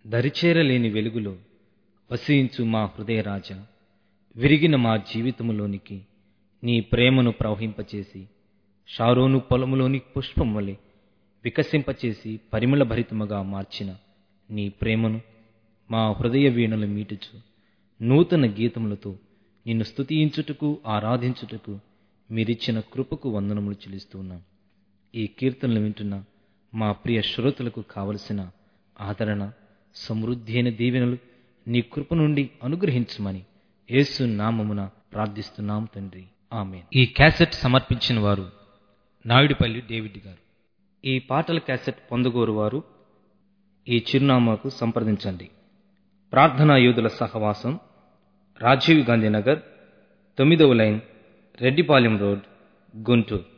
దరిచేరలేని వెలుగులో వసించు మా హృదయరాజ విరిగిన మా జీవితములోనికి నీ ప్రేమను ప్రవహింపచేసి షారోను పొలములోని పుష్పం వలె వికసింపచేసి పరిమళ భరితముగా మార్చిన నీ ప్రేమను మా హృదయ వీణలు మీటుచు నూతన గీతములతో నిన్ను స్తుతించుటకు ఆరాధించుటకు మీరిచ్చిన కృపకు వందనములు చెల్లిస్తున్నాం ఈ కీర్తనలు వింటున్న మా ప్రియ శ్రోతలకు కావలసిన ఆదరణ సమృద్ధి అయిన దీవెనలు నీ కృప నుండి అనుగ్రహించమని యేసు నామమున ప్రార్థిస్తున్నాం తండ్రి ఆమె ఈ క్యాసెట్ సమర్పించిన వారు నాయుడుపల్లి డేవిడ్ గారు ఈ పాటల క్యాసెట్ పొందగోరు వారు ఈ చిరునామాకు సంప్రదించండి ప్రార్థనా యోధుల సహవాసం రాజీవ్ గాంధీ నగర్ తొమ్మిదవ లైన్ రెడ్డిపాలెం రోడ్ గుంటూరు